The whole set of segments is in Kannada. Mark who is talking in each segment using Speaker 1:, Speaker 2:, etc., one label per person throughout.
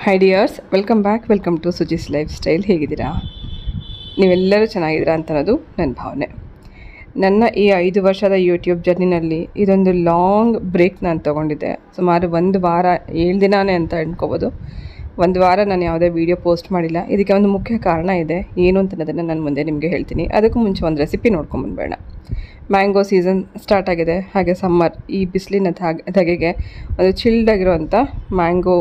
Speaker 1: High dears welcome back welcome to Suji's lifestyle ಹೇಗಿದ್ದೀರಾ ನೀವೆಲ್ಲರೂ ಚೆನ್ನಾಗಿದ್ದೀರಾ ಅಂತ ಅನ್ನೋದು ನನ್ನ ಭಾವನೆ ನನ್ನ ಈ ಐದು ವರ್ಷದ ಯೂಟ್ಯೂಬ್ ಜರ್ನಿನಲ್ಲಿ ಇದೊಂದು ಲಾಂಗ್ ಬ್ರೇಕ್ ನಾನು ತೊಗೊಂಡಿದ್ದೆ ಸುಮಾರು ಒಂದು ವಾರ ಏಳು ದಿನಾನೇ ಅಂತ ಅನ್ಕೋಬೋದು ಒಂದು ವಾರ ನಾನು ಯಾವುದೇ ವೀಡಿಯೋ ಪೋಸ್ಟ್ ಮಾಡಿಲ್ಲ ಇದಕ್ಕೆ ಒಂದು ಮುಖ್ಯ ಕಾರಣ ಇದೆ ಏನು ಅಂತ ಅನ್ನೋದನ್ನು ನಾನು ಮುಂದೆ ನಿಮಗೆ ಹೇಳ್ತೀನಿ ಅದಕ್ಕೂ ಮುಂಚೆ ಒಂದು ರೆಸಿಪಿ ನೋಡ್ಕೊಂಬಂದ್ಬೇಡ ಮ್ಯಾಂಗೋ ಸೀಸನ್ ಸ್ಟಾರ್ಟ್ ಆಗಿದೆ ಹಾಗೆ ಸಮ್ಮರ್ ಈ ಬಿಸಿಲಿನ ಧಾಗ್ ಧಗೆಗೆ ಒಂದು ಚಿಲ್ಡ್ ಆಗಿರುವಂಥ ಮ್ಯಾಂಗೋ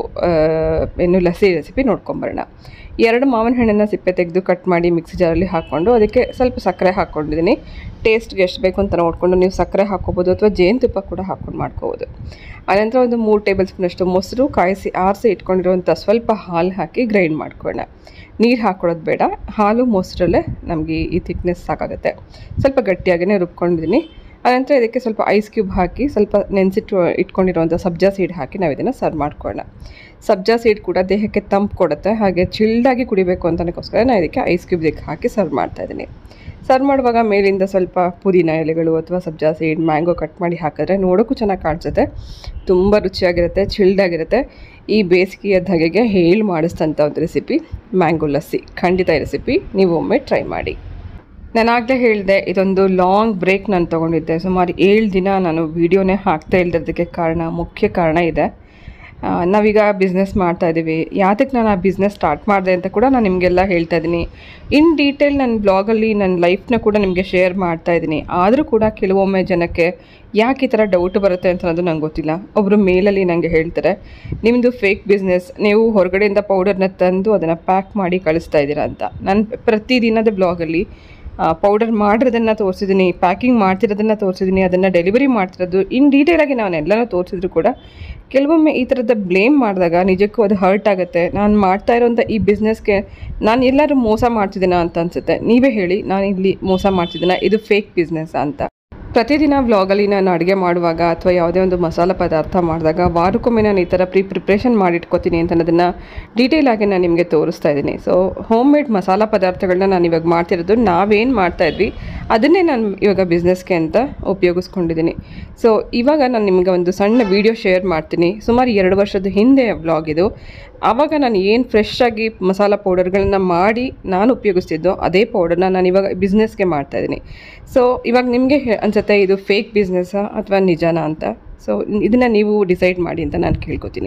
Speaker 1: ಏನು ಲಸ್ಸಿ ರೆಸಿಪಿ ನೋಡ್ಕೊಂಬರೋಣ ಎರಡು ಮಾವಿನ ಹಣ್ಣನ್ನು ಸಿಪ್ಪೆ ತೆಗೆದು ಕಟ್ ಮಾಡಿ ಮಿಕ್ಸಿ ಜಾರಲ್ಲಿ ಹಾಕ್ಕೊಂಡು ಅದಕ್ಕೆ ಸ್ವಲ್ಪ ಸಕ್ಕರೆ ಹಾಕ್ಕೊಂಡಿದ್ದೀನಿ ಟೇಸ್ಟ್ಗೆ ಎಷ್ಟು ಬೇಕು ಅಂತ ನೋಡಿಕೊಂಡು ನೀವು ಸಕ್ಕರೆ ಹಾಕ್ಕೋಬೋದು ಅಥವಾ ಜೇನುತುಪ್ಪ ಕೂಡ ಹಾಕ್ಕೊಂಡು ಮಾಡ್ಕೋಬೋದು ಆನಂತರ ಒಂದು ಮೂರು ಟೇಬಲ್ ಸ್ಪೂನಷ್ಟು ಮೊಸರು ಕಾಯಿಸಿ ಆರಿಸಿ ಇಟ್ಕೊಂಡಿರುವಂಥ ಸ್ವಲ್ಪ ಹಾಲು ಹಾಕಿ ಗ್ರೈಂಡ್ ಮಾಡ್ಕೊಳ್ಳೋಣ ನೀರು ಹಾಕ್ಕೊಳ್ಳೋದು ಬೇಡ ಹಾಲು ಮೊಸರಲ್ಲೇ ನಮಗೆ ಈ ಥಿಕ್ನೆಸ್ ಸಾಕಾಗುತ್ತೆ ಸ್ವಲ್ಪ ಗಟ್ಟಿಯಾಗಿಯೇ ರುಬ್ಕೊಂಡಿದ್ದೀನಿ ಆನಂತರ ಇದಕ್ಕೆ ಸ್ವಲ್ಪ ಐಸ್ ಕ್ಯೂಬ್ ಹಾಕಿ ಸ್ವಲ್ಪ ನೆನೆಸಿಟ್ಟು ಇಟ್ಕೊಂಡಿರುವಂಥ ಸಬ್ಜಾ ಸೀಡ್ ಹಾಕಿ ನಾವು ಇದನ್ನು ಸರ್ವ್ ಮಾಡ್ಕೊಳ್ಳೋಣ ಸಬ್ಜಾ ಸೀಡ್ ಕೂಡ ದೇಹಕ್ಕೆ ತಂಪು ಕೊಡುತ್ತೆ ಹಾಗೆ ಚಿಲ್ಡಾಗಿ ಕುಡಿಬೇಕು ಅಂತನಕ್ಕೋಸ್ಕರ ನಾನು ಇದಕ್ಕೆ ಐಸ್ ಕ್ಯೂಬ್ ಇದಕ್ಕೆ ಹಾಕಿ ಸರ್ವ್ ಮಾಡ್ತಾಯಿದ್ದೀನಿ ಸರ್ವ್ ಮಾಡುವಾಗ ಮೇಲಿಂದ ಸ್ವಲ್ಪ ಪುದೀನ ಎಲೆಗಳು ಅಥವಾ ಸಬ್ಜಾ ಸೀಡ್ ಮ್ಯಾಂಗೋ ಕಟ್ ಮಾಡಿ ಹಾಕಿದ್ರೆ ನೋಡೋಕ್ಕೂ ಚೆನ್ನಾಗಿ ಕಾಣಿಸುತ್ತೆ ತುಂಬ ರುಚಿಯಾಗಿರುತ್ತೆ ಚಿಲ್ಡಾಗಿರುತ್ತೆ ಈ ಬೇಸಿಗೆಯ ಧಗೆಗೆ ಹೇಳಿ ಮಾಡಿಸ್ತಂಥ ಒಂದು ರೆಸಿಪಿ ಮ್ಯಾಂಗೋ ಲಸ್ಸಿ ಖಂಡಿತ ಈ ರೆಸಿಪಿ ನೀವು ಒಮ್ಮೆ ಟ್ರೈ ಮಾಡಿ ನಾನಾಗಲೇ ಹೇಳಿದೆ ಇದೊಂದು ಲಾಂಗ್ ಬ್ರೇಕ್ ನಾನು ತೊಗೊಂಡಿದ್ದೆ ಸುಮಾರು ಏಳು ದಿನ ನಾನು ವೀಡಿಯೋನೇ ಹಾಕ್ತಾ ಇಲ್ದಿರೋದಕ್ಕೆ ಕಾರಣ ಮುಖ್ಯ ಕಾರಣ ಇದೆ ಆ, ನಾವೀಗ ಬಿಸ್ನೆಸ್ ಮಾಡ್ತಾ ಇದ್ದೀವಿ ಯಾತಕ್ಕೆ ನಾನು ಆ ಬಿಸ್ನೆಸ್ ಸ್ಟಾರ್ಟ್ ಮಾಡಿದೆ ಅಂತ ಕೂಡ ನಾನು ನಿಮಗೆಲ್ಲ ಹೇಳ್ತಾ ಇದ್ದೀನಿ ಇನ್ ಡೀಟೇಲ್ ನನ್ನ ಬ್ಲಾಗಲ್ಲಿ ನನ್ನ ಲೈಫ್ನ ಕೂಡ ನಿಮಗೆ ಶೇರ್ ಮಾಡ್ತಾ ಇದ್ದೀನಿ ಆದರೂ ಕೂಡ ಕೆಲವೊಮ್ಮೆ ಜನಕ್ಕೆ ಯಾಕೆ ಈ ಥರ ಡೌಟ್ ಬರುತ್ತೆ ಅಂತ ಅನ್ನೋದು ನಂಗೆ ಗೊತ್ತಿಲ್ಲ ಒಬ್ಬರು ಮೇಲಲ್ಲಿ ನನಗೆ ಹೇಳ್ತಾರೆ ನಿಮ್ಮದು ಫೇಕ್ ಬಿಸ್ನೆಸ್ ನೀವು ಹೊರಗಡೆಯಿಂದ ಪೌಡರ್ನ ತಂದು ಅದನ್ನು ಪ್ಯಾಕ್ ಮಾಡಿ ಕಳಿಸ್ತಾ ಇದ್ದೀರಾ ಅಂತ ನಾನು ಪ್ರತಿದಿನದ ಬ್ಲಾಗಲ್ಲಿ ಪೌಡರ್ ಮಾಡಿರೋದನ್ನು ತೋರಿಸಿದ್ದೀನಿ ಪ್ಯಾಕಿಂಗ್ ಮಾಡ್ತಿರೋದನ್ನು ತೋರಿಸಿದ್ದೀನಿ ಅದನ್ನು ಡೆಲಿವರಿ ಮಾಡ್ತಿರೋದು ಇನ್ ಡೀಟೇಲಾಗಿ ನಾನು ಎಲ್ಲನೂ ತೋರಿಸಿದ್ರು ಕೂಡ ಕೆಲವೊಮ್ಮೆ ಈ ಥರದ ಬ್ಲೇಮ್ ಮಾಡಿದಾಗ ನಿಜಕ್ಕೂ ಅದು ಹರ್ಟ್ ಆಗುತ್ತೆ ನಾನು ಮಾಡ್ತಾ ಇರೋಂಥ ಈ ಬಿಸ್ನೆಸ್ಗೆ ನಾನು ಎಲ್ಲರೂ ಮೋಸ ಮಾಡ್ತಿದ್ದೀನ ಅಂತ ಅನಿಸುತ್ತೆ ನೀವೇ ಹೇಳಿ ನಾನು ಇಲ್ಲಿ ಮೋಸ ಮಾಡ್ತಿದ್ದೀನ ಇದು ಫೇಕ್ ಬಿಸ್ನೆಸ್ ಅಂತ ಪ್ರತಿದಿನ ವ್ಲಾಗಲ್ಲಿ ನಾನು ಅಡುಗೆ ಮಾಡುವಾಗ ಅಥವಾ ಯಾವುದೇ ಒಂದು ಮಸಾಲ ಪದಾರ್ಥ ಮಾಡಿದಾಗ ವಾರಕ್ಕೊಮ್ಮೆ ನಾನು ಈ ಥರ ಪ್ರೀ ಪ್ರಿಪ್ರೇಷನ್ ಮಾಡಿಟ್ಕೋತೀನಿ ಅಂತ ಅನ್ನೋದನ್ನು ಡೀಟೇಲ್ ಆಗಿ ನಾನು ನಿಮಗೆ ತೋರಿಸ್ತಾ ಇದ್ದೀನಿ ಸೊ ಹೋಮ್ ಮೇಡ್ ಮಸಾಲ ಪದಾರ್ಥಗಳನ್ನ ನಾನು ಇವಾಗ ಮಾಡ್ತಿರೋದು ನಾವೇನು ಮಾಡ್ತಾ ಇದ್ವಿ ಅದನ್ನೇ ನಾನು ಇವಾಗ ಬಿಸ್ನೆಸ್ಗೆ ಅಂತ ಉಪಯೋಗಿಸ್ಕೊಂಡಿದ್ದೀನಿ ಸೊ ಇವಾಗ ನಾನು ನಿಮಗೆ ಒಂದು ಸಣ್ಣ ವಿಡಿಯೋ ಶೇರ್ ಮಾಡ್ತೀನಿ ಸುಮಾರು ಎರಡು ವರ್ಷದ ಹಿಂದೆ ವ್ಲಾಗ್ ಇದು ಆವಾಗ ನಾನು ಏನು ಫ್ರೆಶ್ ಆಗಿ ಮಸಾಲ ಪೌಡರ್ಗಳನ್ನ ಮಾಡಿ ನಾನು ಉಪಯೋಗಿಸ್ತಿದ್ದೋ ಅದೇ ಪೌಡರ್ನ ನಾನು ಇವಾಗ ಬಿಸ್ನೆಸ್ಗೆ ಮಾಡ್ತಾ ಇದ್ದೀನಿ ಸೊ ಇವಾಗ ನಿಮಗೆ ಅನ್ಸುತ್ತೆ ಇದು ಫೇಕ್ ಬಿಸ್ನೆಸ್ಸಾ ಅಥವಾ ನಿಜಾನಾ ಅಂತ ಸೊ ಇದನ್ನು ನೀವು ಡಿಸೈಡ್ ಮಾಡಿ ಅಂತ ನಾನು ಕೇಳ್ಕೊತೀನಿ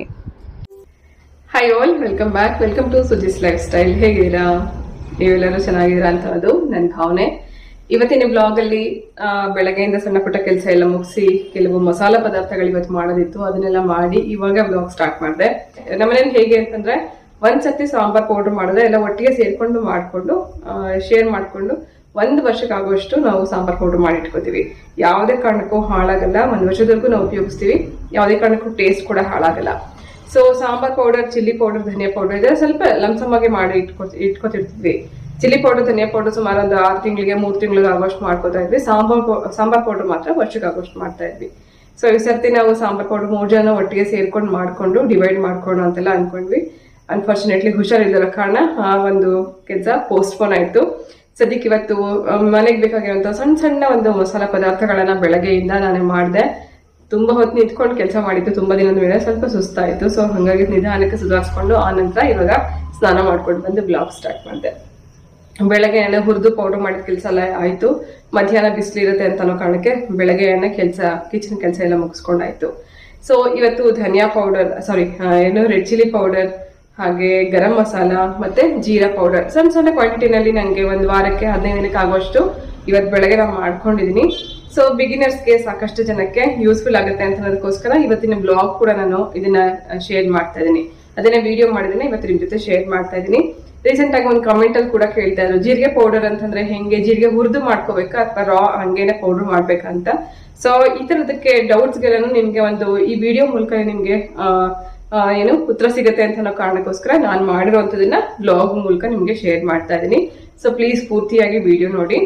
Speaker 1: hi all welcome back welcome to Suji's lifestyle ಹೇಗಿದ್ದೀರಾ ನೀವೆಲ್ಲರೂ ಚೆನ್ನಾಗಿದ್ದೀರಾ ಅಂತ ಅದು ನನ್ನ ಭಾವನೆ ಇವತ್ತಿನ ಬ್ಲಾಗಲ್ಲಿ ಬೆಳಗ್ಗೆಯಿಂದ ಸಣ್ಣ ಪುಟ್ಟ ಕೆಲಸ ಎಲ್ಲ ಮುಗಿಸಿ ಕೆಲವು ಮಸಾಲ ಪದಾರ್ಥಗಳು ಇವತ್ತು ಮಾಡೋದಿತ್ತು ಅದನ್ನೆಲ್ಲ ಮಾಡಿ ಇವಾಗ ಬ್ಲಾಗ್ ಸ್ಟಾರ್ಟ್ ಮಾಡಿದೆ ನಮ್ಮನೇಲಿ ಹೇಗೆ ಅಂತಂದ್ರೆ ಒಂದ್ಸತಿ ಸಾಂಬಾರ್ ಪೌಡರ್ ಮಾಡಿದ್ರೆ ಎಲ್ಲ ಒಟ್ಟಿಗೆ ಸೇರ್ಕೊಂಡು ಮಾಡಿಕೊಂಡು ಶೇರ್ ಮಾಡಿಕೊಂಡು ಒಂದು ವರ್ಷಕ್ಕಾಗುವಷ್ಟು ನಾವು ಸಾಂಬಾರ್ ಪೌಡರ್ ಮಾಡಿ ಇಟ್ಕೋತೀವಿ ಯಾವುದೇ ಕಾರಣಕ್ಕೂ ಹಾಳಾಗಲ್ಲ ಒಂದು ವರ್ಷದವರೆಗೂ ನಾವು ಉಪಯೋಗಿಸ್ತೀವಿ ಯಾವುದೇ ಕಾರಣಕ್ಕೂ ಟೇಸ್ಟ್ ಕೂಡ ಹಾಳಾಗಲ್ಲ so sambar powder chilli powder ಧನಿಯಾ ಪೌಡರ್ ಇದೆಲ್ಲ ಸ್ವಲ್ಪ ಲಂಸಮಾಗಿ ಮಾಡಿ ಇಟ್ಕೊ ಇಟ್ಕೊತಿರ್ತೀವಿ ಚಿಲ್ಲಿ ಪೌಡರ್ ಧನಿಯಾ ಪೌಡರ್ ಸುಮಾರು ಒಂದು ಆರು ತಿಂಗಳಿಗೆ ಮೂರು ತಿಂಗಳಿಗೆ ಆಗೋಷ್ಟು ಮಾಡ್ಕೋತಾ ಇದ್ವಿ ಸಾಂಬಾರ್ ಪೌ- ಸಾಂಬಾರ್ ಪೌಡರ್ ಮಾತ್ರ ವರ್ಷಕ್ಕೆ ಆಗೋಷ್ಟು ಮಾಡ್ತಾ ಇದ್ವಿ ಸೊ ಈ ಸರ್ತಿ ನಾವು ಸಾಂಬಾರ್ ಪೌಡರ್ ಮೂರು ಜನ ಒಟ್ಟಿಗೆ ಸೇರ್ಕೊಂಡು ಮಾಡ್ಕೊಂಡು ಡಿವೈಡ್ ಮಾಡ್ಕೊಂಡು ಅಂತೆಲ್ಲ ಅನ್ಕೊಂಡ್ವಿ ಅನ್ಫಾರ್ಚುನೇಟ್ಲಿ ಹುಷಾರಿಲ್ಲದ ಕಾರಣ ಆ ಒಂದು ಕೆಲಸ ಪೋಸ್ಟ್ಪೋನ್ ಆಯಿತು ಸದ್ಯಕ್ಕೆ ಇವತ್ತು ಮನೆಗೆ ಬೇಕಾಗಿರುವಂಥ ಸಣ್ಣ ಸಣ್ಣ ಒಂದು ಮಸಾಲ ಪದಾರ್ಥಗಳನ್ನ ಬೆಳಗ್ಗೆಯಿಂದ ನಾನು ಮಾಡಿದೆ ತುಂಬಾ ಹೊತ್ತು ನಿಂತ್ಕೊಂಡು ಕೆಲಸ ಮಾಡಿದ್ದು ತುಂಬಾ ದಿನದ ಮೇಲೆ ಸ್ವಲ್ಪ ಸುಸ್ತಾಯಿತು ಸೊ ಹಾಗಾಗಿ ನಿಧಾನಕ್ಕೆ ಸುಧಾರಿಸ್ಕೊಂಡು ಆ ನಂತರ ಇವಾಗ ಸ್ನಾನ ಮಾಡ್ಕೊಂಡು ಬಂದು ಬ್ಲಾಗ್ ಸ್ಟಾರ್ಟ್ ಮಾಡಿದೆ ಬೆಳಗ್ಗೆ ಎಣ್ಣೆ ಹುರಿದು ಪೌಡರ್ ಮಾಡಿದ ಕೆಲಸ ಎಲ್ಲ ಆಯಿತು ಮಧ್ಯಾಹ್ನ ಬಿಸಿಲಿರುತ್ತೆ ಅಂತ ಅನ್ನೋ ಕಾರಣಕ್ಕೆ ಬೆಳಗ್ಗೆ ಎಣ್ಣೆ ಕೆಲಸ ಕಿಚನ್ ಕೆಲಸ ಎಲ್ಲ ಮುಗಿಸ್ಕೊಂಡಾಯ್ತು ಸೊ ಇವತ್ತು ಧನಿಯಾ ಪೌಡರ್ ಸಾರಿ ಏನು ರೆಡ್ ಚಿಲ್ಲಿ ಪೌಡರ್ ಹಾಗೆ ಗರಂ ಮಸಾಲ ಮತ್ತೆ ಜೀರಾ ಪೌಡರ್ ಸಣ್ಣ ಸಣ್ಣ ಕ್ವಾಂಟಿಟಿನಲ್ಲಿ ನನಗೆ ಒಂದು ವಾರಕ್ಕೆ ಹದಿನೈದು ದಿನಕ್ಕೆ ಆಗುವಷ್ಟು ಇವತ್ತು ಬೆಳಗ್ಗೆ ನಾನು ಮಾಡ್ಕೊಂಡಿದ್ದೀನಿ ಸೊ ಬಿಗಿನರ್ಸ್ಗೆ ಸಾಕಷ್ಟು ಜನಕ್ಕೆ ಯೂಸ್ಫುಲ್ ಆಗುತ್ತೆ ಅಂತ ಅನ್ನೋದಕ್ಕೋಸ್ಕರ ಇವತ್ತಿನ ಬ್ಲಾಗ್ ಕೂಡ ನಾನು ಇದನ್ನ ಶೇರ್ ಮಾಡ್ತಾ ಇದ್ದೀನಿ ಅದನ್ನೇ ವಿಡಿಯೋ ಮಾಡಿದ್ದೀನಿ ಇವತ್ತು ನಿಮ್ ಜೊತೆ ಶೇರ್ ಮಾಡ್ತಾ ಇದ್ದೀನಿ ರೀಸೆಂಟ್ ಆಗಿ ಒಂದು ಕಮೆಂಟ್ ಅಲ್ಲಿ ಕೂಡ ಕೇಳ್ತಾ ಇದ್ರು ಜೀರಿಗೆ ಪೌಡರ್ ಅಂತಂದ್ರೆ ಹೆಂಗೆ ಜೀರಿಗೆ ಹುರಿದು ಮಾಡ್ಕೋಬೇಕಾ ಅಥವಾ ರಾ ಹಂಗೇನೆ ಪೌಡರ್ ಮಾಡ್ಬೇಕಾ ಅಂತ ಸೊ ಈ ತರದಕ್ಕೆ ಡೌಟ್ಸ್ ಗೆಲ್ಲ ನಿಮ್ಗೆ ಒಂದು ಈ ವಿಡಿಯೋ ಮೂಲಕ ನಿಮ್ಗೆ ಆ, ಆ, ಏನು ಉತ್ತರ ಸಿಗುತ್ತೆ ಅಂತ ಅನ್ನೋ ಕಾರಣಕ್ಕೋಸ್ಕರ ನಾನು ಮಾಡಿರೋಂಥದನ್ನ ಬ್ಲಾಗ್ ಮೂಲಕ ನಿಮ್ಗೆ ಶೇರ್ ಮಾಡ್ತಾ ಇದ್ದೀನಿ ಸೊ ಪ್ಲೀಸ್ ಪೂರ್ತಿಯಾಗಿ ವಿಡಿಯೋ ನೋಡಿ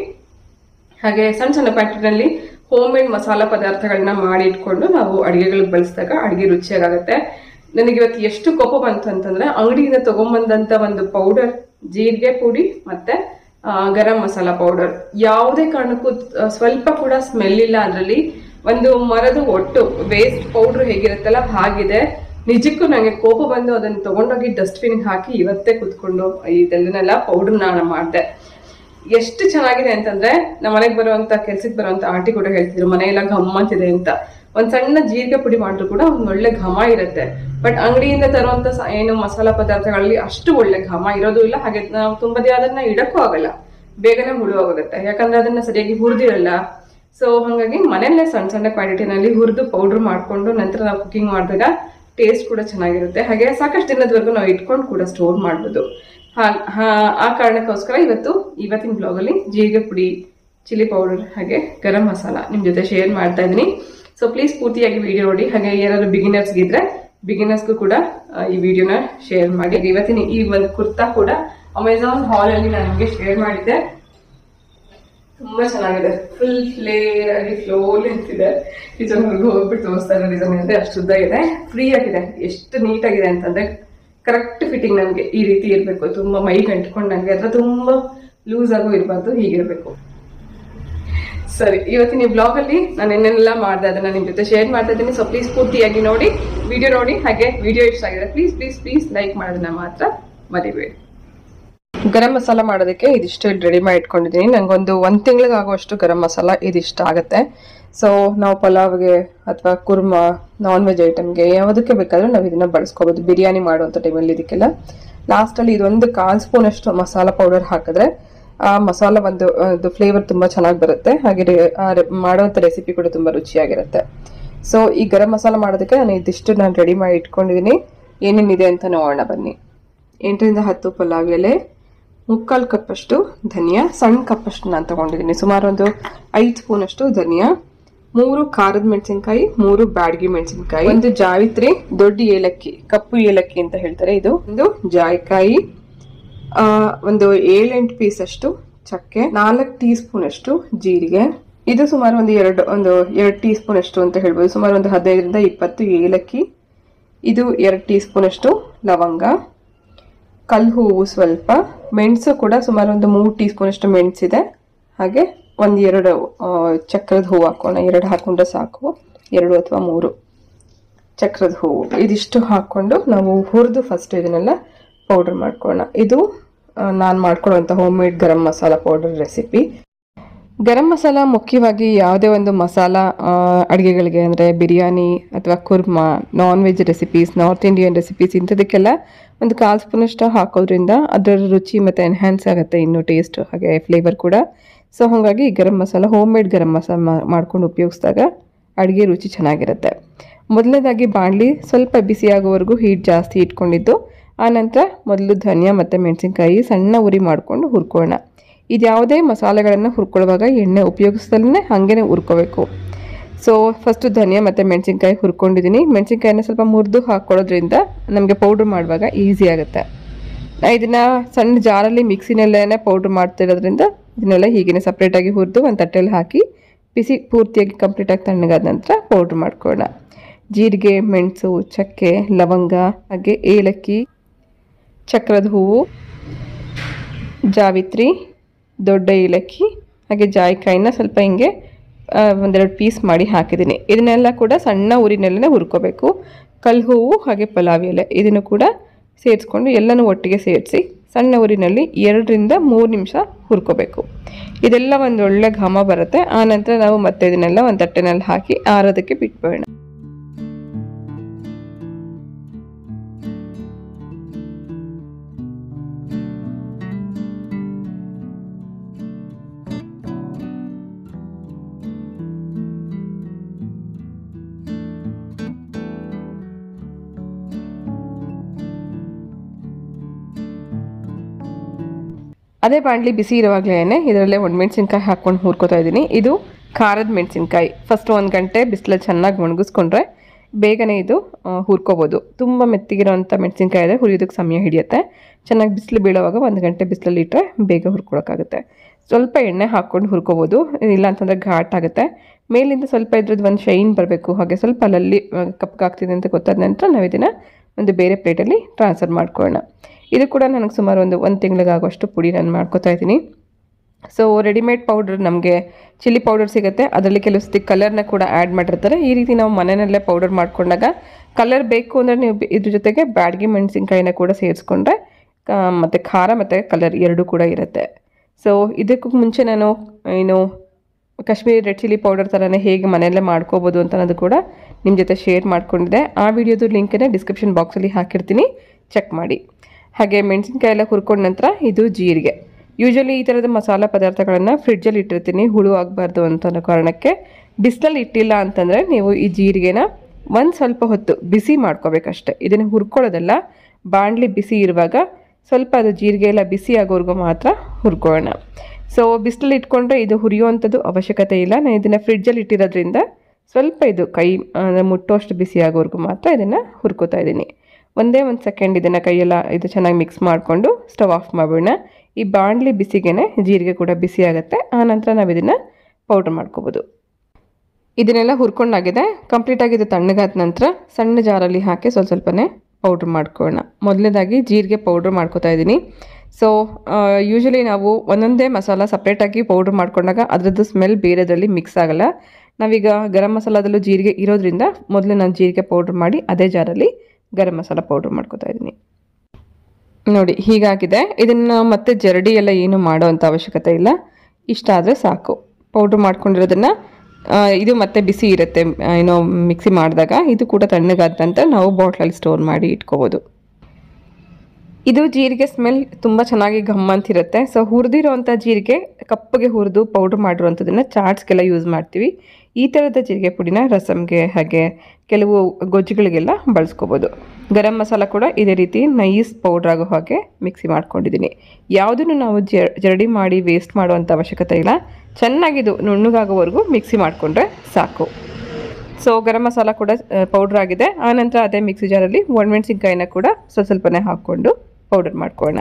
Speaker 1: ಹಾಗೆ ಸಣ್ಣ ಸಣ್ಣ ಪ್ಯಾಕೆಟ್ನಲ್ಲಿ ಹೋಮ್ ಮೇಡ್ ಮಸಾಲ ಪದಾರ್ಥಗಳನ್ನ ಮಾಡಿ ಇಟ್ಕೊಂಡು ನಾವು ಅಡುಗೆಗಳಿಗೆ ಬಳಸಿದಾಗ ಅಡುಗೆ ರುಚಿಯಾಗುತ್ತೆ ನನಗೆ ಇವತ್ತು ಎಷ್ಟು ಕೋಪ ಬಂತು ಅಂತಂದ್ರೆ ಅಂಗಡಿಯಿಂದ ತಗೊಂಬಂದಂತ ಒಂದು ಪೌಡರ್ ಜೀರಿಗೆ ಪುಡಿ ಮತ್ತೆ ಆ, ಗರಂ ಮಸಾಲ ಪೌಡರ್ ಯಾವುದೇ ಕಾರಣಕ್ಕೂ ಆ, ಸ್ವಲ್ಪ ಕೂಡ ಸ್ಮೆಲ್ ಇಲ್ಲ ಅದರಲ್ಲಿ ಒಂದು ಮರದ ಒಟ್ಟು ವೇಸ್ಟ್ ಪೌಡರ್ ಹೇಗಿರುತ್ತಲ್ಲ ಹಾಗಿದೆ ನಿಜಕ್ಕೂ ನನಗೆ ಕೋಪ ಬಂದು ಅದನ್ನು ತೊಗೊಂಡೋಗಿ ಡಸ್ಟ್ಬಿನ್ಗೆ ಹಾಕಿ ಇವತ್ತೇ ಕುತ್ಕೊಂಡು ಇದೆಲ್ಲನೆಲ್ಲ ಪೌಡರ್ನ ಮಾಡಿದೆ ಎಷ್ಟು ಚೆನ್ನಾಗಿದೆ ಅಂತಂದ್ರೆ ನಮ್ಮ ಮನೆಗೆ ಬರುವಂತ ಕೆಲ್ಸಕ್ಕೆ ಬರುವಂತ ಆಂಟಿ ಕೂಡ ಹೇಳ್ತಿದ್ರು ಮನೆಯೆಲ್ಲ ಘಮ್ ಅಂತಿದೆ ಅಂತ ಒಂದ್ ಸಣ್ಣ ಜೀರಿಗೆ ಪುಡಿ ಮಾಡಿದ್ರು ಕೂಡ ಒಂದ್ ಒಳ್ಳೆ ಘಮ ಇರುತ್ತೆ ಬಟ್ ಅಂಗಡಿಯಿಂದ ತರುವಂತ ಸ- ಏನು ಮಸಾಲ ಪದಾರ್ಥಗಳಲ್ಲಿ ಅಷ್ಟು ಒಳ್ಳೆ ಘಮ ಇರೋದು ಇಲ್ಲ ಹಾಗೆ ನಾವು ತುಂಬಾ ದಿನ ಅದನ್ನ ಇಡಕ್ಕೂ ಆಗಲ್ಲ ಬೇಗನೆ ಹುಳುವಾಗುತ್ತೆ ಯಾಕಂದ್ರೆ ಅದನ್ನ ಸರಿಯಾಗಿ ಹುರಿದಿರಲ್ಲ ಸೊ ಹಾಗಾಗಿ ಮನೆಯಲ್ಲೇ ಸಣ್ಣ ಸಣ್ಣ ಕ್ವಾಂಟಿಟಿನಲ್ಲಿ ಹುರಿದು ಪೌಡರ್ ಮಾಡ್ಕೊಂಡು ನಂತರ ನಾವು ಕುಕಿಂಗ್ ಮಾಡಿದಾಗ ಟೇಸ್ಟ್ ಕೂಡ ಚೆನ್ನಾಗಿರುತ್ತೆ ಹಾಗೆ ಸಾಕಷ್ಟು ದಿನದವರೆಗೂ ನಾವು ಇಟ್ಕೊಂಡು ಕೂಡ ಸ್ಟೋರ್ ಮಾಡ್ಬೋದು ಹಾ- ಹಾ- ಆ ಕಾರಣಕ್ಕೋಸ್ಕರ ಇವತ್ತು ಇವತ್ತಿನ ಬ್ಲಾಗಲ್ಲಿ ಜೀರಿಗೆ ಪುಡಿ ಚಿಲ್ಲಿ ಪೌಡರ್ ಹಾಗೆ ಗರಂ ಮಸಾಲ ನಿಮ್ಮ ಜೊತೆ ಶೇರ್ ಮಾಡ್ತಾ ಇದ್ದೀನಿ ಸೊ ಪ್ಲೀಸ್ ಪೂರ್ತಿಯಾಗಿ ವಿಡಿಯೋ ನೋಡಿ ಹಾಗೆ ಯಾರಾದ್ರು ಬಿಗಿನರ್ಸ್ ಇದ್ರೆ ಬಿಗಿನರ್ಸ್ಗೂ ಕೂಡ ಆ, ಈ ವಿಡಿಯೋನ ಶೇರ್ ಮಾಡಿ ಇವತ್ತಿನ ಈ ಒಂದು ಕುರ್ತಾ ಕೂಡ ಅಮೆಝಾನ್ ಹಾಲ್ ಅಲ್ಲಿ ನಾನು ನಿಮಗೆ ಶೇರ್ ಮಾಡಿದ್ದೆ ತುಂಬಾ ಚೆನ್ನಾಗಿದೆ ಫುಲ್ ಫ್ಲೇರ್ ಆಗಿ ಫ್ಲೋ ನಿಂತಿದೆ ನಿಜವಾಗ್ಲೂ ಹೋಗ್ಬಿಟ್ಟು ತೋರಿಸ್ತಾ ಇರೋ ಡಿಸೈನ್ ಅಂದ್ರೆ ಅಷ್ಟು ಉದ್ದ ಇದೆ ಫ್ರೀ ಆಗಿದೆ ಎಷ್ಟು ನೀಟಾಗಿದೆ ಅಂತಂದ್ರೆ ಕರೆಕ್ಟ್ ಫಿಟ್ಟಿಂಗ್ ನನಗೆ ಈ ರೀತಿ ಇರಬೇಕು ತುಂಬಾ ಮೈ ಗಂಟ್ಕೊಂಡು ನನಗೆ ಅಥವಾ ತುಂಬಾ ಲೂಸ್ ಆಗೋ ಇರಬಾರ್ದು ಹೀಗಿರಬೇಕು ಸರಿ ಇವತ್ತಿನ ಈ ಬ್ಲಾಗ್ ಅಲ್ಲಿ ನಾನು ಏನೆಲ್ಲ ಮಾಡಿದೆ ಅದನ್ನ ನಿಮ್ ಜೊತೆ ಶೇರ್ ಮಾಡ್ತಾ ಇದ್ದೀನಿ ಸೊ ಪ್ಲೀಸ್ ಪೂರ್ತಿಯಾಗಿ ನೋಡಿ ವಿಡಿಯೋ ನೋಡಿ ಹಾಗೆ ವಿಡಿಯೋ ಇಷ್ಟ ಆಗಿದೆ ಪ್ಲೀಸ್ ಪ್ಲೀಸ್ ಪ್ಲೀಸ್ ಲೈಕ್ ಮಾಡೋದನ್ನ ಮಾತ್ರ ಮರಿಬೇಡಿ ಗರಂ ಮಸಾಲ ಮಾಡೋದಕ್ಕೆ ಇದಿಷ್ಟು ರೆಡಿ ಮಾಡಿ ಇಟ್ಕೊಂಡಿದ್ದೀನಿ ನಂಗೊಂದು ಒಂದು ತಿಂಗಳಿಗೆ ಆಗುವಷ್ಟು ಗರಂ ಮಸಾಲ ಇದಿಷ್ಟ ಆಗುತ್ತೆ ಸೊ ನಾವು ಪಲಾವ್ಗೆ ಅಥವಾ ಕುರ್ಮಾ ನಾನ್ ವೆಜ್ ಐಟಮ್ಗೆ ಯಾವುದಕ್ಕೆ ಬೇಕಾದ್ರೂ ನಾವು ಇದನ್ನ ಬಳಸ್ಕೋಬೋದು ಬಿರಿಯಾನಿ ಮಾಡುವಂಥ ಟೈಮಲ್ಲಿ ಇದಕ್ಕೆಲ್ಲ ಲಾಸ್ಟಲ್ಲಿ ಇದೊಂದು ಕಾಲು ಸ್ಪೂನ್ ಅಷ್ಟು ಮಸಾಲ ಪೌಡರ್ ಹಾಕಿದ್ರೆ ಆ ಮಸಾಲ ಒಂದು ಅದು ಫ್ಲೇವರ್ ತುಂಬ ಚೆನ್ನಾಗಿ ಬರುತ್ತೆ ಹಾಗೆ ರೆ- ಆ ರೆ- ಮಾಡುವಂಥ ರೆಸಿಪಿ ಕೂಡ ತುಂಬ ರುಚಿಯಾಗಿರುತ್ತೆ ಸೊ ಈ ಗರಂ ಮಸಾಲ ಮಾಡೋದಕ್ಕೆ ನಾನು ಇದಿಷ್ಟು ನಾನು ರೆಡಿ ಮಾಡಿ ಇಟ್ಕೊಂಡಿದ್ದೀನಿ ಏನೇನಿದೆ ಅಂತ ನೋಡೋಣ ಬನ್ನಿ ಎಂಟರಿಂದ ಹತ್ತು ಪಲಾವ್ ಎಲೆ ಮುಕ್ಕಾಲು ಕಪ್ಪಷ್ಟು ಧನಿಯಾ ಸಣ್ಣ ಕಪ್ಪಷ್ಟು ನಾನು ತಗೊಂಡಿದ್ದೀನಿ ಸುಮಾರು ಒಂದು ಐದು ಸ್ಪೂನ್ ಅಷ್ಟು ಧನಿಯಾ ಮೂರು ಖಾರದ ಮೆಣಸಿನಕಾಯಿ ಮೂರು ಬ್ಯಾಡಗಿ ಮೆಣಸಿನಕಾಯಿ ಒಂದು ಜಾವಿತ್ರಿ ದೊಡ್ಡ ಏಲಕ್ಕಿ ಕಪ್ಪು ಏಲಕ್ಕಿ ಅಂತ ಹೇಳ್ತಾರೆ ಇದು ಒಂದು ಜಾಯಿಕಾಯಿ ಆ, ಒಂದು ಏಳೆಂಟು ಪೀಸ್ ಅಷ್ಟು ಚಕ್ಕೆ ನಾಲ್ಕು ಟೀ ಸ್ಪೂನ್ ಅಷ್ಟು ಜೀರಿಗೆ ಇದು ಸುಮಾರು ಒಂದು ಎರಡು ಒಂದು ಎರಡು ಟೀ ಸ್ಪೂನ್ ಅಷ್ಟು ಅಂತ ಹೇಳ್ಬೋದು ಸುಮಾರು ಒಂದು ಹದಿನೈದರಿಂದ ಇಪ್ಪತ್ತು ಏಲಕ್ಕಿ ಇದು ಎರಡು ಟೀ ಸ್ಪೂನ್ ಅಷ್ಟು ಲವಂಗ ಕಲ್ಲು ಹೂವು ಸ್ವಲ್ಪ ಮೆಣಸು ಕೂಡ ಸುಮಾರು ಒಂದು ಮೂರು ಟೀ ಸ್ಪೂನ್ ಅಷ್ಟು ಮೆಣಸಿದೆ ಹಾಗೆ ಒಂದು ಎರಡು ಆ, ಚಕ್ರದ ಹೂವು ಹಾಕೋಣ ಎರಡು ಹಾಕೊಂಡ್ರೆ ಸಾಕು ಎರಡು ಅಥವಾ ಮೂರು ಚಕ್ರದ ಹೂವು ಇದಿಷ್ಟು ಹಾಕ್ಕೊಂಡು ನಾವು ಹುರಿದು ಫಸ್ಟ್ ಇದನ್ನೆಲ್ಲ ಪೌಡರ್ ಮಾಡ್ಕೊಳ್ಳೋಣ ಇದು ನಾನು ಮಾಡ್ಕೊಳ್ಳುವಂಥ homemade garam masala powder recipe garam masala ಮುಖ್ಯವಾಗಿ ಯಾವುದೇ ಒಂದು ಮಸಾಲ ಆ, ಅಡುಗೆಗಳಿಗೆ ಅಂದರೆ ಬಿರಿಯಾನಿ ಅಥವಾ kurma non veg recipes North Indian recipes ಇಂಥದಕ್ಕೆಲ್ಲ ಒಂದು ಕಾಲು ಸ್ಪೂನಷ್ಟು ಹಾಕೋದ್ರಿಂದ ಅದರ ರುಚಿ ಮತ್ತು ಎನ್ಹ್ಯಾನ್ಸ್ ಆಗುತ್ತೆ ಇನ್ನು ಟೇಸ್ಟ್ ಹಾಗೆ ಫ್ಲೇವರ್ ಕೂಡ ಸೊ ಹಾಗಾಗಿ ಈ ಗರಂ ಮಸಾಲ ಹೋಮ್ ಮೇಡ್ ಗರಂ ಮಸಾಲ ಮಾ- ಮಾಡ್ಕೊಂಡು ಉಪಯೋಗಿಸಿದಾಗ ಅಡುಗೆ ರುಚಿ ಚೆನ್ನಾಗಿರುತ್ತೆ ಮೊದಲನೇದಾಗಿ ಬಾಣಲಿ ಸ್ವಲ್ಪ ಬಿಸಿಯಾಗೋವರೆಗೂ ಹೀಟ್ ಜಾಸ್ತಿ ಇಟ್ಕೊಂಡಿದ್ದು ಆನಂತರ ಮೊದಲು ಧನಿಯಾ ಮತ್ತು ಮೆಣಸಿನ್ಕಾಯಿ ಸಣ್ಣ ಉರಿ ಮಾಡಿಕೊಂಡು ಹುರ್ಕೊಳ್ಳೋಣ ಇದು ಯಾವುದೇ ಮಸಾಲೆಗಳನ್ನು ಹುರ್ಕೊಳ್ಳುವಾಗ ಎಣ್ಣೆ ಉಪಯೋಗಿಸ್ದಲೇ ಹಾಗೇ ಹುರ್ಕೋಬೇಕು ಸೊ ಫಸ್ಟು ಧನಿಯಾ ಮತ್ತು ಮೆಣಸಿನ್ಕಾಯಿ ಹುರ್ಕೊಂಡಿದ್ದೀನಿ ಮೆಣಸಿನ್ಕಾಯಿನ ಸ್ವಲ್ಪ ಮುರಿದು ಹಾಕ್ಕೊಳ್ಳೋದ್ರಿಂದ ನಮಗೆ ಪೌಡ್ರ್ ಮಾಡುವಾಗ ಈಸಿ ಆಗುತ್ತೆ ನಾ ಇದನ್ನು ಸಣ್ಣ ಜಾರಲ್ಲಿ ಮಿಕ್ಸಿನಲ್ಲೇ ಪೌಡ್ರ್ ಮಾಡ್ತಿರೋದ್ರಿಂದ ಇದನ್ನೆಲ್ಲ ಹೀಗೆ ಸಪ್ರೇಟಾಗಿ ಹುರಿದು ಒಂದು ತಟ್ಟೆಯಲ್ಲಿ ಹಾಕಿ ಬಿಸಿ ಪೂರ್ತಿಯಾಗಿ ಕಂಪ್ಲೀಟಾಗಿ ತಣ್ಣಗಾದ ನಂತರ ಪೌಡ್ರ್ ಮಾಡ್ಕೊಳ್ಳೋಣ ಜೀರಿಗೆ ಮೆಣಸು ಚಕ್ಕೆ ಲವಂಗ ಹಾಗೆ ಏಲಕ್ಕಿ ಚಕ್ರದ ಹೂವು ಜಾವಿತ್ರಿ ದೊಡ್ಡ ಏಲಕ್ಕಿ ಹಾಗೆ ಜಾಯಿಕಾಯಿನ ಸ್ವಲ್ಪ ಹಿಂಗೆ ಆ, ಒಂದೆರಡು ಪೀಸ್ ಮಾಡಿ ಹಾಕಿದ್ದೀನಿ ಇದನ್ನೆಲ್ಲ ಕೂಡ ಸಣ್ಣ ಉರಿನಲ್ಲೇ ಹುರ್ಕೋಬೇಕು ಕಲ್ಲು ಹೂವು ಹಾಗೆ ಪಲಾವ್ ಎಲೆ ಇದನ್ನು ಕೂಡ ಸೇರಿಸ್ಕೊಂಡು ಎಲ್ಲನೂ ಒಟ್ಟಿಗೆ ಸೇರಿಸಿ ಸಣ್ಣ ಉರಿನಲ್ಲಿ ಎರಡರಿಂದ ಮೂರು ನಿಮಿಷ ಹುರ್ಕೋಬೇಕು ಇದೆಲ್ಲ ಒಂದು ಒಳ್ಳೆ ಘಮ ಬರುತ್ತೆ ಆ ನಂತರ ನಾವು ಮತ್ತೆ ಇದನ್ನೆಲ್ಲ ಒಂದು ತಟ್ಟೆನಲ್ಲಿ ಹಾಕಿ ಆರೋದಕ್ಕೆ ಬಿಟ್ಬಿಡೋಣ ಅದೇ ಬಾಣಲಿ ಬಿಸಿ ಇರುವಾಗಲೇ ಇದರಲ್ಲೇ ಒಣಮೆಣ್ಸಿನ್ಕಾಯಿ ಹಾಕ್ಕೊಂಡು ಹುರ್ಕೋತಾ ಇದ್ದೀನಿ ಇದು ಖಾರದ ಮೆಣಸಿನ್ಕಾಯಿ ಫಸ್ಟ್ ಒಂದು ಗಂಟೆ ಬಿಸಿಲಲ್ಲಿ ಚೆನ್ನಾಗಿ ಒಣಗಿಸ್ಕೊಂಡ್ರೆ ಬೇಗನೆ ಇದು ಆ, ಹುರ್ಕೋಬೋದು ತುಂಬ ಮೆತ್ತಗಿರೋಂಥ ಮೆಣಸಿನ್ಕಾಯಿ ಇದೆ ಹುರಿಯೋದಕ್ಕೆ ಸಮಯ ಹಿಡಿಯುತ್ತೆ ಚೆನ್ನಾಗಿ ಬಿಸಿಲು ಬೀಳೋವಾಗ ಒಂದು ಗಂಟೆ ಬಿಸಿಲಲ್ಲಿ ಇಟ್ಟರೆ ಬೇಗ ಹುರ್ಕೊಳಕ್ಕಾಗುತ್ತೆ ಸ್ವಲ್ಪ ಎಣ್ಣೆ ಹಾಕ್ಕೊಂಡು ಹುರ್ಕೋಬೋದು ಇಲ್ಲ ಅಂತಂದರೆ ಘಾಟ್ ಆಗುತ್ತೆ ಮೇಲಿಂದ ಸ್ವಲ್ಪ ಇದ್ರದ್ದು ಒಂದು ಶೈನ್ ಬರಬೇಕು ಹಾಗೆ ಸ್ವಲ್ಪ ಅಲ್ಲಲ್ಲಿ ಕಪ್ಪಗಾಗ್ತಿದೆ ಅಂತ ಗೊತ್ತಾದ ನಂತರ ನಾವು ಇದನ್ನು ಒಂದು ಬೇರೆ ಪ್ಲೇಟಲ್ಲಿ ಟ್ರಾನ್ಸ್ಫರ್ ಮಾಡ್ಕೊಳ್ಳೋಣ ಇದು ಕೂಡ ನನಗೆ ಸುಮಾರು ಒಂದು ಒಂದು ತಿಂಗಳಿಗಾಗುವಷ್ಟು ಪುಡಿ ನಾನು ಮಾಡ್ಕೋತಾ ಇದ್ದೀನಿ ಸೊ ರೆಡಿಮೇಡ್ ಪೌಡರ್ ನಮಗೆ ಚಿಲ್ಲಿ ಪೌಡರ್ ಸಿಗುತ್ತೆ ಅದರಲ್ಲಿ ಕೆಲವು ಸತಿ ಕಲರ್ನ ಕೂಡ ಆ್ಯಡ್ ಮಾಡಿರ್ತಾರೆ ಈ ರೀತಿ ನಾವು ಮನೆಯಲ್ಲೇ ಪೌಡರ್ ಮಾಡ್ಕೊಂಡಾಗ ಕಲರ್ ಬೇಕು ಅಂದರೆ ನೀವು ಬೆ- ಇದ್ರ ಜೊತೆಗೆ ಬ್ಯಾಡಗಿ ಮೆಣಸಿನ್ಕಾಯಿನ ಕೂಡ ಸೇರಿಸ್ಕೊಂಡ್ರೆ ಮತ್ತು ಖಾರ ಮತ್ತು ಕಲರ್ ಎರಡೂ ಕೂಡ ಇರುತ್ತೆ ಸೊ ಇದಕ್ಕೂ ಮುಂಚೆ ನಾನು ಏನು ಕಾಶ್ಮೀರಿ ರೆಡ್ ಚಿಲ್ಲಿ ಪೌಡರ್ ಥರನೇ ಹೇಗೆ ಮನೆಯಲ್ಲೇ ಮಾಡ್ಕೋಬೋದು ಅಂತ ಅನ್ನೋದು ಕೂಡ ನಿಮ್ಮ ಜೊತೆ ಶೇರ್ ಮಾಡ್ಕೊಂಡಿದ್ದೆ ಆ ವಿಡಿಯೋದು ಲಿಂಕನ್ನು ಡಿಸ್ಕ್ರಿಪ್ಷನ್ ಬಾಕ್ಸಲ್ಲಿ ಹಾಕಿರ್ತೀನಿ ಚೆಕ್ ಮಾಡಿ ಹಾಗೆ ಮೆಣಸಿನ್ಕಾಯಿ ಎಲ್ಲ ಹುರ್ಕೊಂಡ ನಂತರ ಇದು ಜೀರಿಗೆ ಯೂಶಲಿ ಈ ಥರದ ಮಸಾಲ ಪದಾರ್ಥಗಳನ್ನು ಫ್ರಿಡ್ಜಲ್ಲಿ ಇಟ್ಟಿರ್ತೀನಿ ಹುಳು ಆಗಬಾರ್ದು ಅಂತ ಅನ್ನೋ ಕಾರಣಕ್ಕೆ ಬಿಸಿಲಲ್ಲಿ ಇಟ್ಟಿಲ್ಲ ಅಂತಂದರೆ ನೀವು ಈ ಜೀರಿಗೆನ ಒಂದು ಸ್ವಲ್ಪ ಹೊತ್ತು ಬಿಸಿ ಮಾಡ್ಕೋಬೇಕಷ್ಟೆ ಇದನ್ನು ಹುರ್ಕೊಳ್ಳೋದಲ್ಲ ಬಾಣಲಿ ಬಿಸಿ ಇರುವಾಗ ಸ್ವಲ್ಪ ಅದು ಜೀರಿಗೆ ಎಲ್ಲ ಬಿಸಿ ಆಗೋವರೆಗೂ ಮಾತ್ರ ಹುರ್ಕೊಳ್ಳೋಣ ಸೊ ಬಿಸಿಲಲ್ಲಿ ಇಟ್ಕೊಂಡ್ರೆ ಇದು ಹುರಿಯುವಂಥದ್ದು ಅವಶ್ಯಕತೆ ಇಲ್ಲ ನಾನು ಇದನ್ನು ಫ್ರಿಡ್ಜಲ್ಲಿ ಇಟ್ಟಿರೋದ್ರಿಂದ ಸ್ವಲ್ಪ ಇದು ಕೈ ಅಂದರೆ ಮುಟ್ಟೋಷ್ಟು ಬಿಸಿ ಆಗೋವರೆಗೂ ಮಾತ್ರ ಇದನ್ನು ಹುರ್ಕೋತಾ ಇದ್ದೀನಿ ಒಂದೇ ಒಂದು ಸೆಕೆಂಡ್ ಇದನ್ನು ಕೈಯೆಲ್ಲ ಇದು ಚೆನ್ನಾಗಿ ಮಿಕ್ಸ್ ಮಾಡಿಕೊಂಡು ಸ್ಟವ್ ಆಫ್ ಮಾಡೋಣ ಈ ಬಾಣಲಿ ಬಿಸಿಗೆನೆ ಜೀರಿಗೆ ಕೂಡ ಬಿಸಿ ಆಗುತ್ತೆ ಆನಂತರ ನಾವು ಇದನ್ನು ಪೌಡ್ರ್ ಮಾಡ್ಕೋಬೋದು ಇದನ್ನೆಲ್ಲ ಹುರ್ಕೊಂಡಾಗಿದೆ ಕಂಪ್ಲೀಟಾಗಿ ಇದು ತಣ್ಣಗಾದ ನಂತರ ಸಣ್ಣ ಜಾರಲ್ಲಿ ಹಾಕಿ ಸ್ವಲ್ಪ ಸ್ವಲ್ಪನೇ ಪೌಡ್ರ್ ಮಾಡ್ಕೊಳ್ಳೋಣ ಮೊದಲನೇದಾಗಿ ಜೀರಿಗೆ ಪೌಡ್ರ್ ಮಾಡ್ಕೋತಾ ಇದ್ದೀನಿ ಸೊ ಯೂಶಲಿ ನಾವು ಒಂದೊಂದೇ ಮಸಾಲ ಸಪ್ರೇಟಾಗಿ ಪೌಡ್ರ್ ಮಾಡ್ಕೊಂಡಾಗ ಅದರದ್ದು ಸ್ಮೆಲ್ ಬೇರೆದ್ರಲ್ಲಿ ಮಿಕ್ಸ್ ಆಗಲ್ಲ ನಾವೀಗ ಗರಂ ಮಸಾಲದಲ್ಲೂ ಜೀರಿಗೆ ಇರೋದ್ರಿಂದ ಮೊದಲು ನಾನು ಜೀರಿಗೆ ಪೌಡ್ರ್ ಮಾಡಿ ಅದೇ ಜಾರಲ್ಲಿ ಗರಂ ಮಸಾಲ ಪೌಡ್ರ್ ಮಾಡ್ಕೋತಾ ಇದ್ದೀನಿ ನೋಡಿ ಹೀಗಾಗಿದೆ ಇದನ್ನು ಮತ್ತೆ ಜರಡಿ ಎಲ್ಲ ಏನು ಮಾಡೋ ಅಂಥ ಅವಶ್ಯಕತೆ ಇಲ್ಲ ಇಷ್ಟ ಆದರೆ ಸಾಕು ಪೌಡ್ರ್ ಮಾಡ್ಕೊಂಡಿರೋದನ್ನು ಆ, ಇದು ಮತ್ತೆ ಬಿಸಿ ಇರುತ್ತೆ ಆ, ಏನೋ ಮಿಕ್ಸಿ ಮಾಡಿದಾಗ ಇದು ಕೂಡ ತಣ್ಣಗಾದ ನಂತರ ನಾವು ಬಾಟ್ಲಲ್ಲಿ ಸ್ಟೋರ್ ಮಾಡಿ ಇಟ್ಕೋಬೋದು ಇದು ಜೀರಿಗೆ ಸ್ಮೆಲ್ ತುಂಬ ಚೆನ್ನಾಗಿ ಘಮ್ ಅಂತಿರುತ್ತೆ ಸೊ ಹುರಿದಿರೋವಂಥ ಜೀರಿಗೆ ಕಪ್ಪಗೆ ಹುರಿದು ಪೌಡ್ರ್ ಮಾಡಿರುವಂಥದ್ದನ್ನು ಚಾಟ್ಸ್ಗೆಲ್ಲ ಯೂಸ್ ಮಾಡ್ತೀವಿ ಈ ಥರದ ಜೀರಿಗೆ ಪುಡಿನ ರಸಮ್ಗೆ ಹಾಗೆ ಕೆಲವು ಗೊಜ್ಜುಗಳಿಗೆಲ್ಲ ಬಳಸ್ಕೋಬೋದು ಗರಂ ಮಸಾಲ ಕೂಡ ಇದೇ ರೀತಿ ನೈಸ್ ಪೌಡ್ರ್ ಆಗೋ ಹಾಗೆ ಮಿಕ್ಸಿ ಮಾಡ್ಕೊಂಡಿದ್ದೀನಿ ಯಾವುದನ್ನು ನಾವು ಜ ಜರಡಿ ಮಾಡಿ ವೇಸ್ಟ್ ಮಾಡುವಂಥ ಅವಶ್ಯಕತೆ ಇಲ್ಲ ಚೆನ್ನಾಗಿದು ನುಣ್ಣಗಾಗೋವರೆಗೂ ಮಿಕ್ಸಿ ಮಾಡಿಕೊಂಡ್ರೆ ಸಾಕು ಸೊ ಗರಂ ಮಸಾಲ ಕೂಡ ಪೌಡ್ರ್ ಆಗಿದೆ ಆನಂತರ ಅದೇ ಮಿಕ್ಸಿ ಜಾರಲ್ಲಿ ಒಣಮೆಣಸಿನ್ಕಾಯಿನ ಕೂಡ ಸ್ವಲ್ಪ ಸ್ವಲ್ಪನೇ ಹಾಕ್ಕೊಂಡು ಪೌಡರ್ ಮಾಡ್ಕೊಳ್ಳೋಣ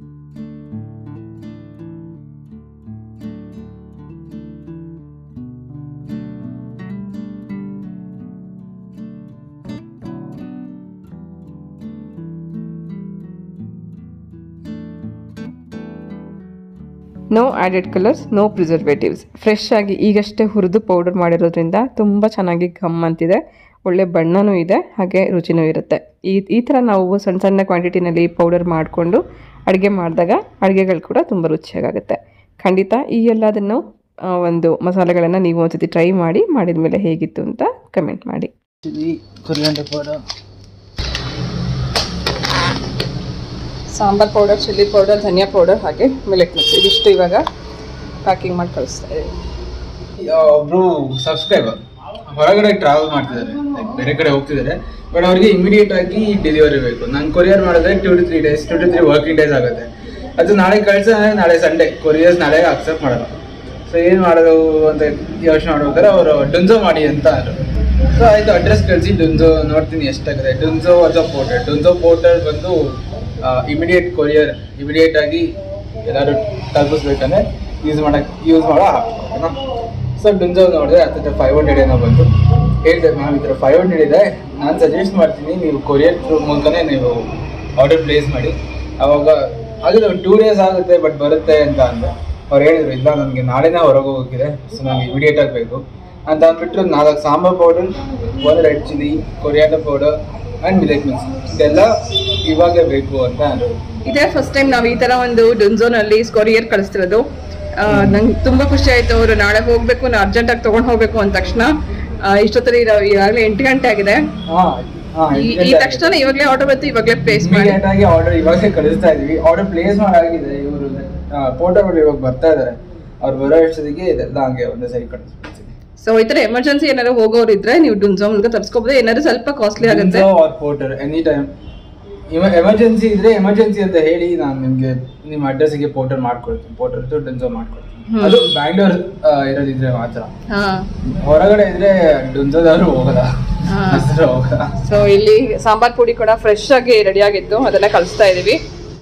Speaker 1: no added colours no preservatives fresh ಆಗಿ ಈಗಷ್ಟೇ ಹುರಿದು ಪೌಡರ್ ಮಾಡಿರೋದ್ರಿಂದ ತುಂಬ ಚೆನ್ನಾಗಿ ಘಮ್ ಅಂತಿದೆ ಒಳ್ಳೆ ಬಣ್ಣನೂ ಇದೆ ಹಾಗೆ ರುಚಿನೂ ಇರುತ್ತೆ ಈ ಈ ಥರ ನಾವು ಸಣ್ಣ ಸಣ್ಣ ಕ್ವಾಂಟಿಟಿನಲ್ಲಿ ಪೌಡರ್ ಮಾಡಿಕೊಂಡು ಅಡುಗೆ ಮಾಡಿದಾಗ ಅಡುಗೆಗಳು ಕೂಡ ತುಂಬ ರುಚಿಯಾಗುತ್ತೆ ಖಂಡಿತ ಈ ಎಲ್ಲದನ್ನು ಆ, ಒಂದು ಮಸಾಲೆಗಳನ್ನು ನೀವು ಒಂದ್ಸತಿ ಟ್ರೈ ಮಾಡಿ ಮಾಡಿದ ಮೇಲೆ ಹೇಗಿತ್ತು ಅಂತ ಕಮೆಂಟ್ ಮಾಡಿ
Speaker 2: chilli coriander powder
Speaker 1: sambar powder chilli powder ಧನಿಯಾ ಪೌಡರ್ ಹಾಗೆ ಮಿಲೆಟ್ ಮಿಕ್ಸ್ ಇದಿಷ್ಟು ಇವಾಗ ಪ್ಯಾಕಿಂಗ್ ಮಾಡಿ ಕಳಿಸ್ತಾ ಇದ್ದೀವಿ
Speaker 2: ಒಬ್ರು ಸಬ್ಸ್ಕ್ರೈಬರ್ ಹೊರಗಡೆ ಟ್ರಾವೆಲ್ ಮಾಡ್ತಿದ್ದಾರೆ like ಬೇರೆ ಕಡೆ ಹೋಗ್ತಿದ್ದಾರೆ ಬಟ್ ಅವ್ರಿಗೆ ಇಮಿಡಿಯೇಟ್ ಆಗಿ ಡೆಲಿವರಿ ಬೇಕು ನಾನು ಕೊರಿಯರ್ ಮಾಡಿದ್ರೆ two to three days two to three working days ಆಗುತ್ತೆ ಅದು ನಾಳೆ ಕಳ್ಸ ನಾಳೆ ಸಂಡೇ ಕೊರಿಯರ್ಸ್ ನಾಳೆ ಅಕ್ಸೆಪ್ಟ್ ಮಾಡಲ್ಲ ಸೊ ಏನು ಮಾಡೋದು ಅಂತ ಯೋಚನೆ ಮಾಡ್ಬೇಕಾದ್ರೆ ಅವರು ಡುನ್ಸೋ ಮಾಡಿ ಅಂತ ಅಂದರು ಸೊ ಆಯ್ತು ಅಡ್ರೆಸ್ ಕಳಿಸಿ ಡುನ್ಸೋ ನೋಡ್ತೀನಿ ಎಷ್ಟಾಗುತ್ತೆ ಡುನ್ಸೋ ಅಥವಾ ಪೋರ್ಟರ್ ಡುನ್ಸೋ ಪೋರ್ಟರ್ ಬಂದು ಇಮಿಡಿಯೇಟ್ ಕೊರಿಯರ್ ಇಮಿಡಿಯೇಟ್ ಆಗಿ ಎಲ್ಲರೂ ತಲುಪಿಸ್ಬೇಕಂದ್ರೆ ಯೂಸ್ ಮಾಡಕ್ಕೆ ಯೂಸ್ ಮಾಡೋ ಓಕೆನಾ ಸೊ ಡುನ್ಸೋ ನೋಡಿದ್ರೆ ಹತ್ತಿರ ಫೈವ್ ಹಂಡ್ರೆಡ್ ಏನೋ ಬಂತು ಹೇಳ್ದೆ ಮ್ಯಾಮ್ ಈ ಥರ ಫೈವ್ ಹಂಡ್ರೆಡ್ ಇದೆ ನಾನು ಸಜೆಸ್ಟ್ ಮಾಡ್ತೀನಿ ನೀವು ಕೊರಿಯರ್ ಥ್ರೂ ಮೂಲಕನೇ ನೀವು ಆರ್ಡರ್ ಪ್ಲೇಸ್ ಮಾಡಿ ಅವಾಗ ಆಗಿದೆ ಒಂದು ಟೂ ಡೇಸ್ ಆಗುತ್ತೆ ಬಟ್ ಬರುತ್ತೆ ಅಂತ ಅಂದೆ ಅವ್ರು ಹೇಳಿದ್ರು ಇಲ್ಲ ನನಗೆ ನಾಳೆನೇ ಹೊರಗೆ ಹೋಗೋಕ್ಕಿದೆ ಸೊ ನನಗೆ ಇಮಿಡಿಯೇಟ್ ಆಗಬೇಕು ಅಂತ ಅಂದ್ಬಿಟ್ಟು ನಾಲ್ಕು ಸಾಂಬಾರ್ ಪೌಡರ್ ಒಂದು red chilli coriander powder and millet mix ಇದೆಲ್ಲ ಇವಾಗಲೇ ಬೇಕು ಅಂತ ಅಂದರು
Speaker 1: ಇದೇ ಫಸ್ಟ್ ಟೈಮ್ ನಾವು ಈ ತರ ಒಂದು ಡುನ್ಝೋನಲ್ಲಿ ಕೊರಿಯರ್ ಕಳಿಸ್ತಿರೋದು ನಂಗೆ ತುಂಬಾ ಖುಷಿ ಆಯ್ತು ಅವರು ನಾಳೆ ಹೋಗ್ಬೇಕು ನಾ ಅರ್ಜೆಂಟ್ ಆಗಿ ತಗೊಂಡ್ ಹೋಗ್ಬೇಕು ಅಂದ ತಕ್ಷಣ ಆ, ಇಷ್ಟೊತ್ತಲ್ಲಿ ಇರೋ- ಈಗಾಗಲೇ ಎಂಟು ಗಂಟೆ ಆಗಿದೆ
Speaker 2: ಹಾಂ ಹಾಂ
Speaker 1: ಈ ಈ ತಕ್ಷಣ ಇವಾಗಲೇ ಆರ್ಡರ್ ಬಂತು ಇವಾಗಲೇ ಪ್ಲೇಸ್ ಮಾಡಿ
Speaker 2: ಇಮಿಡಿಯೇಟ್ ಆಗಿ ಆರ್ಡರ್ ಇವಾಗಲೇ ಕಳಿಸ್ತಾ ಇದೀವಿ ಆರ್ಡರ್ ಪ್ಲೇಸ್ ಮಾಡಾಗಿದೆ ಇವರು ಪೋರ್ಟರ್ ಅವರು ಇವಾಗ ಬರ್ತಾ ಇದ್ದಾರೆ ಅವ್ರು ಬರೋ ಅಷ್ಟೊತ್ತಿಗೆ ಇದೆಲ್ಲ ಹಂಗೆ ಒಂದೇ ಸರಿ ಕಳಿಸ್ಬಿಡ್ತೀನಿ
Speaker 1: ಸೊ ಈ ತರ ಎಮರ್ಜೆನ್ಸಿ ಏನಾದ್ರು ಹೋಗೋರು ಇದ್ರೆ ನೀವು ಡುನ್ಝೋ ಮೂಲಕ ತರ್ಸ್ಕೋಬಹುದು ಏನಾದ್ರು ಸ್ವಲ್ಪ ಕಾಸ್ಟ್ಲಿ ಆಗುತ್ತೆ
Speaker 2: or Porter any time emergency ಇದ್ರೆ ಎಮರ್ಜೆನ್ಸಿ ಅಂತ ಹೇಳಿ ನಾನು ನಿಮ್ಗೆ ನಿಮ್ಮ ಅಡ್ರೆಸ್ಗೆ ಪೋರ್ಟರ್ ಮಾಡ್ಕೊಡ್ತೀನಿ ಪೋರ್ಟರ್ ಟು ಡುನ್ಸೋ ಮಾಡ್ಕೊಡ್ತೀನಿ ಅದು ಬ್ಯಾಂಗ್ಳೂರ್ ಇರೋದಿದ್ರೆ ಮಾತ್ರ
Speaker 1: ಹಾ
Speaker 2: ಹೊರಗಡೆ ಇದ್ರೆ ಡುನ್ಸೋದವರು ಹೋಗಲ್ಲ
Speaker 1: ಹಾ.
Speaker 2: ಹೆಸರು ಹೋಗಲ್ಲ
Speaker 1: ಸೊ ಇಲ್ಲಿ ಸಾಂಬಾರ್ ಪುಡಿ ಕೂಡ ಫ್ರೆಶ್ ಆಗಿ ರೆಡಿ ಆಗಿತ್ತು ಅದನ್ನ ಕಳಿಸ್ತಾ ಇದೀವಿ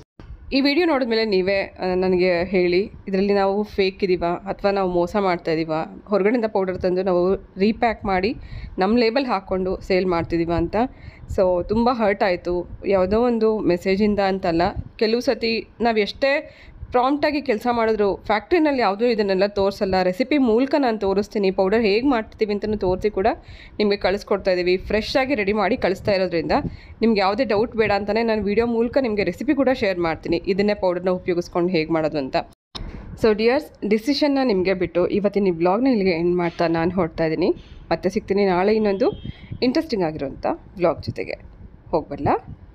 Speaker 1: ಈ ವಿಡಿಯೋ ನೋಡಿದ್ಮೇಲೆ ನೀವೇ ಆ, ನನಗೆ ಹೇಳಿ ಇದರಲ್ಲಿ ನಾವು ಫೇಕ್ ಇದೀವಾ ಅಥವಾ ನಾವು ಮೋಸ ಮಾಡ್ತಾ ಇದೀವಾ ಹೊರಗಡೆಯಿಂದ ಪೌಡರ್ ತಂದು ನಾವು ರೀಪ್ಯಾಕ್ ಮಾಡಿ ನಮ್ಮ ಲೇಬಲ್ ಹಾಕ್ಕೊಂಡು ಸೇಲ್ ಮಾಡ್ತಿದ್ದೀವ ಅಂತ ಸೊ ತುಂಬ ಹರ್ಟ್ ಆಯಿತು ಯಾವುದೋ ಒಂದು ಮೆಸೇಜಿಂದ ಅಂತಲ್ಲ ಕೆಲವು ಸತಿ ನಾವು ಎಷ್ಟೇ ಪ್ರಾಂಪ್ಟಾಗಿ ಕೆಲಸ ಮಾಡಿದ್ರು ಫ್ಯಾಕ್ಟ್ರಿನಲ್ಲಿ ಯಾವುದೂ ಇದನ್ನೆಲ್ಲ ತೋರಿಸಲ್ಲ ರೆಸಿಪಿ ಮೂಲಕ ನಾನು ತೋರಿಸ್ತೀನಿ ಪೌಡರ್ ಹೇಗೆ ಮಾಡ್ತೀವಿ ಅಂತಲೂ ತೋರಿಸಿ ಕೂಡ ನಿಮಗೆ ಕಳಿಸ್ಕೊಡ್ತಾ ಇದ್ದೀವಿ ಫ್ರೆಶ್ ಆಗಿ ರೆಡಿ ಮಾಡಿ ಕಳಿಸ್ತಾ ಇರೋದ್ರಿಂದ ನಿಮ್ಗೆ ಯಾವುದೇ ಡೌಟ್ ಬೇಡ ಅಂತಲೇ ನಾನು ವಿಡಿಯೋ ಮೂಲಕ ನಿಮಗೆ ರೆಸಿಪಿ ಕೂಡ ಶೇರ್ ಮಾಡ್ತೀನಿ ಇದನ್ನೇ ಪೌಡರ್ನ ಉಪಯೋಗಿಸ್ಕೊಂಡು ಹೇಗೆ ಮಾಡೋದು ಅಂತ ಸೊ ಡಿಯರ್ಸ್ ಡಿಸಿಷನ್ನ ನಿಮಗೆ ಬಿಟ್ಟು ಇವತ್ತಿನ ಈ ಬ್ಲಾಗ್ನ ಇಲ್ಲಿಗೆ ಎಂಡ್ ಮಾಡ್ತಾ ನಾನು ಹೊರಡ್ತಾ ಇದ್ದೀನಿ ಮತ್ತೆ ಸಿಗ್ತೀನಿ ನಾಳೆ ಇನ್ನೊಂದು ಇಂಟ್ರೆಸ್ಟಿಂಗ್ ಆಗಿರೋಂಥ ಬ್ಲಾಗ್ ಜೊತೆಗೆ ಹೋಗ್ಬರಲ್ಲ